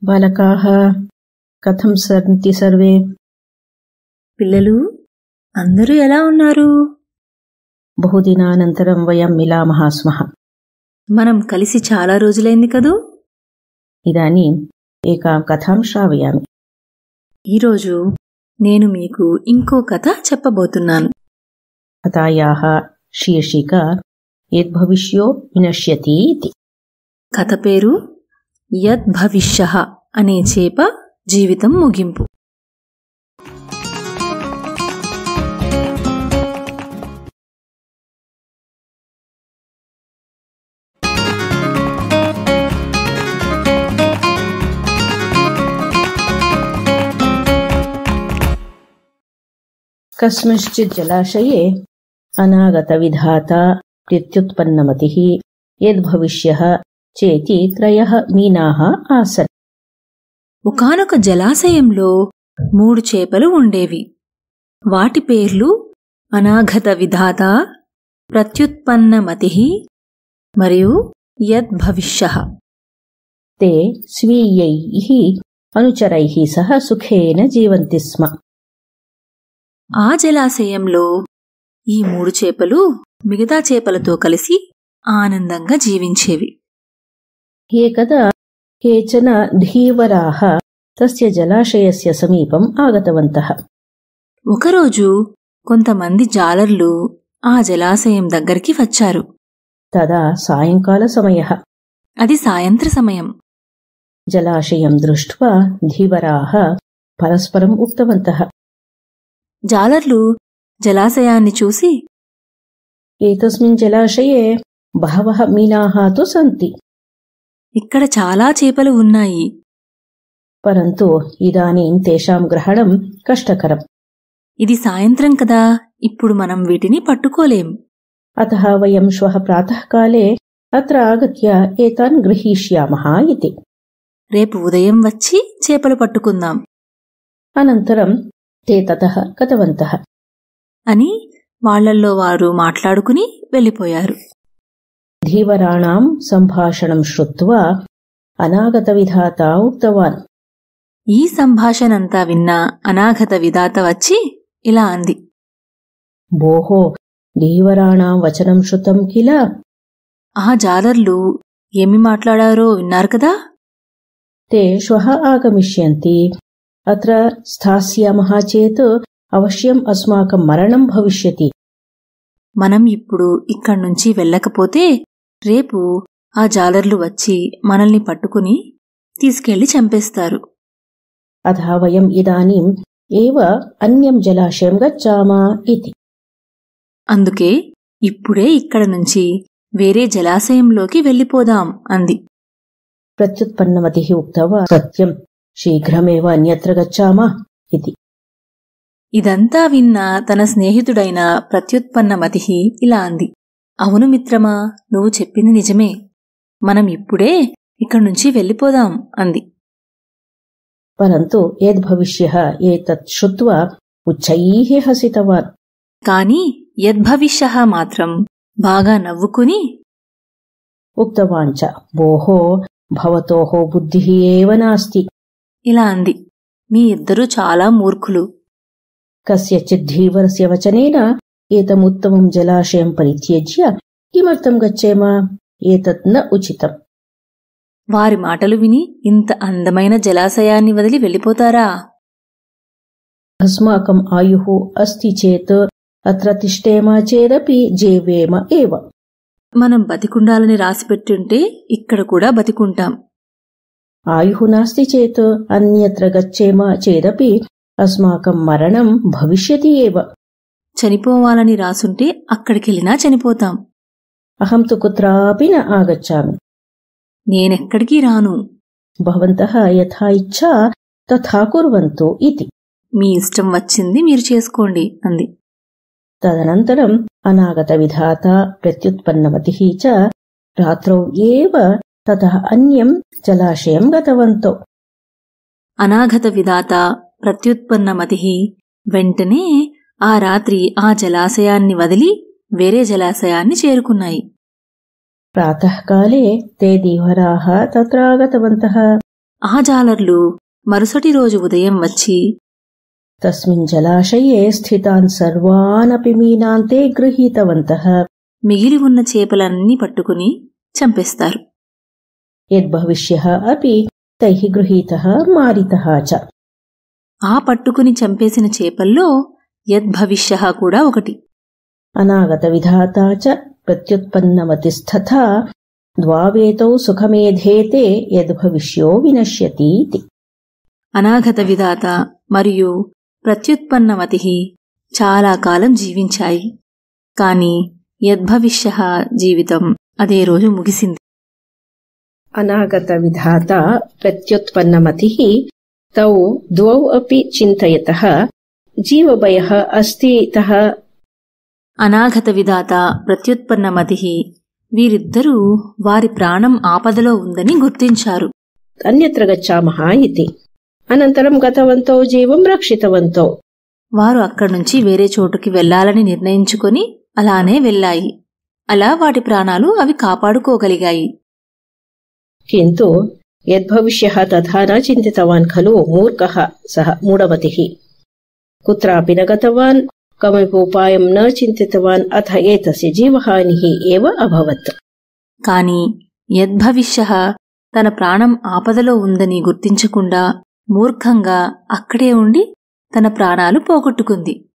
బాలకాः కథం సంతి సర్వే పిల్లలు అందరూ ఎలా ఉన్నారు బహుదినానంతరం వయం మిలామः స్మః మనం కలిసి చాలా రోజులైంది కదూ ఇదాनीम् ఏకాం కథాం శ్రావయామి ఈరోజు నేను మీకు ఇంకో కథ చెప్పబోతున్నాను కథాయాः శీర్షిక యద్భవిష్యో వినశ్యతి ఇతి కథ పేరు యద్భవిష్య అనే చేప జీవితం ముగింపు కస్మింశ్చిत् జలాశయే అనాగతవిధాతా ప్రత్యుత్పన్నమతిः యద్భవిష్యः చేతి త్రయः మీనాः ఆసన్ ఒకానొక జలాశయంలో మూడు చేపలు ఉండేవి వాటి పేర్లు అనాఘత విధాత ప్రత్యుత్పన్నమతి మరియు యద్భవిష్య ते స్వీయైः అనుచరైः సహ సుఖేన జీవంతి స్మ ఆ జలాశయంలో ఈ మూడు చేపలు మిగతా చేపలతో కలిసి ఆనందంగా జీవించేవి ఏకదా కేచన ధీవరాः తస్య జలాశయస్య సమీపం ఆగతవంతः ఒకరోజు కొంతమంది జాలర్లు ఆ జలాశయం దగ్గరికి వచ్చారు తదా సాయంకాల సమయः అది సాయంత్ర సమయం జలాశయం దృష్ట్వా ధీవరాः పరస్పరం ఉక్తవంతः జాలర్లు జలాశయాన్ని చూసి ఏతస్మిన్ జలాశయే బహవः మీనాः తు సంతి ఇక్కడ చాలా చేపలు ఉన్నాయి పరంతు ఇదానీం తేషాం గ్రహణం కష్టకరం ఇది సాయంత్రం కదా ఇప్పుడు మనం వీటిని పట్టుకోలేం అతः వయం శ్వः ప్రాతःకాలే అత్ర ఆగత్య ఏతాన్ గృహీష్యామः ఇతి రేపు ఉదయం వచ్చి చేపలు పట్టుకుందాం అనంతరం తే తతः గతవంతः అని వాళ్ళల్లో వారు మాట్లాడుకుని వెళ్ళిపోయారు ధీవరాణాం సంభాషణం శ్రుత్వా అనాగతవిధాత ఉక్తవాన్ ఈ సంభాషణంతా విన్న అనాఘత విధాత వచ్చి ఇలా అంది భోహో ధీవరాణాం వచనం శృతం కిల ఆ జాలర్లు ఏమి మాట్లాడారో విన్నారు కదా ते श्वः आगमिष्यन्ति अत्र स्थास्यामः चेत् अवश्यम् अस्माकं मरणं भविष्यति మనం ఇప్పుడు ఇక్కడ్నుంచి వెళ్ళకపోతే రేపు ఆ జాలర్లు వచ్చి మనల్ని పట్టుకుని తీసుకెళ్లి చంపేస్తారు अतः वयम् इदानीम् एव अन्यं जलाशयं गच्छाम इति అందుకే ఇప్పుడే ఇక్కడ నుంచి వేరే జలాశయంలోకి వెళ్ళిపోదాం అంది प्रत्युत्पन्नमतिः उक्तवान् सत्यम् शीघ्रमेव अन्यत्र गच्छामः इति ఇదంతా విన్న తన స్నేహితుడైన ప్రత్యుత్పన్నమతి ఇలా అంది అవును మిత్రమా నువ్వు చెప్పింది నిజమే మనం ఇప్పుడే ఇక్కడ్నుంచి వెళ్ళిపోదాం అంది परन्तु यद्भविष्यः एतत् श्रुत्वा उच्चैः हसितवान् కాని యద్భవిష్య మాత్రం బాగా నవ్వుకుని उक्तवान् च भोः भवतोः बुद्धिः एव नास्ति ఇలా అంది మీ ఇద్దరూ చాలా మూర్ఖులు कस्यचित् धीवरस्य वचनेन एतमुत्तमं जलाशयं परित्यज्य किमर्थं गच्छेम एतत् न उचितम् వారి మాటలు విని ఇంత అందమైన జలాశయాన్ని వదిలి వెళ్ళిపోతారా अस्माकम् आयुः अस्ति चेत् अत्र तिष्ठेम चेदपि जीवेम एव మనం బతికుండాలని రాసిపెట్టుంటే ఇక్కడ కూడా బతికుంటాం आयुः नास्ति चेत् अन्यत्र गच्छेम चेदपि अस्माकं मरणं भविष्यति एव చనిపోవాలని రాసుంటే అక్కడికెళ్ళినా చనిపోతాం अहं तु कुत्रापि न आगच्छामि నేనెక్కడికి రాను भवन्तः यथा इच्छा तथा कुर्वन्तु इति మీ ఇష్టం వచ్చింది మీరు చేసుకోండి అంది तदनन्तरम् अनागतविधाता प्रत्युत्पन्नमतिः च रात्रौ एव ततः अन्यम् जलाशयम् गतवन्तौ అనాఘత విధాత ప్రత్యుత్పన్నమతి వెంటనే ఆ రాత్రి ఆ జలాశయాన్ని వదిలి వేరే జలాశయాన్ని చేరుకున్నాయి प्रातःकाले ते धीवराः तत्र आगतवन्तः ఆ జాలర్లు మరుసటి రోజు ఉదయం వచ్చి तस्मिन् जलाशये स्थितान् सर्वानपि मीनान् ते गृहीतवन्तः మిగిలి ఉన్న చేపలన్నీ పట్టుకుని చంపేస్తారు यद्भविष्यः अपि तैः गृहीतः मारितः च ఆ పట్టుకుని చంపేసిన చేపల్లో యద్భవిష్య కూడా ఒకటి अनागतविधाता च प्रत्युत्पन्नमतिस्तथा द्वावेतौ सुखमेधेते यद्भविष्यो विनश्यतीति అనాగత విధాత మరియు ప్రత్యుత్పన్నమతి చాలా కాలం జీవించాయి కాని యద్భవిష్య జీవితం అదే రోజు ముగిసింది अनागतविधाता प्रत्युत्पन्नमतिः तौ द्वौ अपि चिन्तयतः जीवभयः अस्ति इतः అనాగత విధాత ప్రత్యుత్పన్నమతి వీరిద్దరూ వారి ప్రాణం ఆపదలో ఉందని గుర్తించారు अन्यत्र गच्छामः इति अनन्तरं गतवन्तौ जीवं रक्षितवन्तौ వారు అక్కడ్నుంచి వేరే చోటుకి వెళ్లాలని నిర్ణయించుకొని అలానే వెళ్ళాయి అలా వాటి ప్రాణాలు అవి కాపాడుకోగలిగాయి किन्तु यद्भविष्यः तथा न चिन्तितवान् खलु मूर्खः सः मूढमतिः कुत्रापि न गतवान् कमपि उपायं न चिन्तितवान् अथ एतस्य जीवहानिः एव अभवत् కాని యద్భవిష్య తన ప్రాణం ఆపదలో ఉందని గుర్తించకుండా మూర్ఖంగా అక్కడే ఉండి తన ప్రాణాలు పోగొట్టుకుంది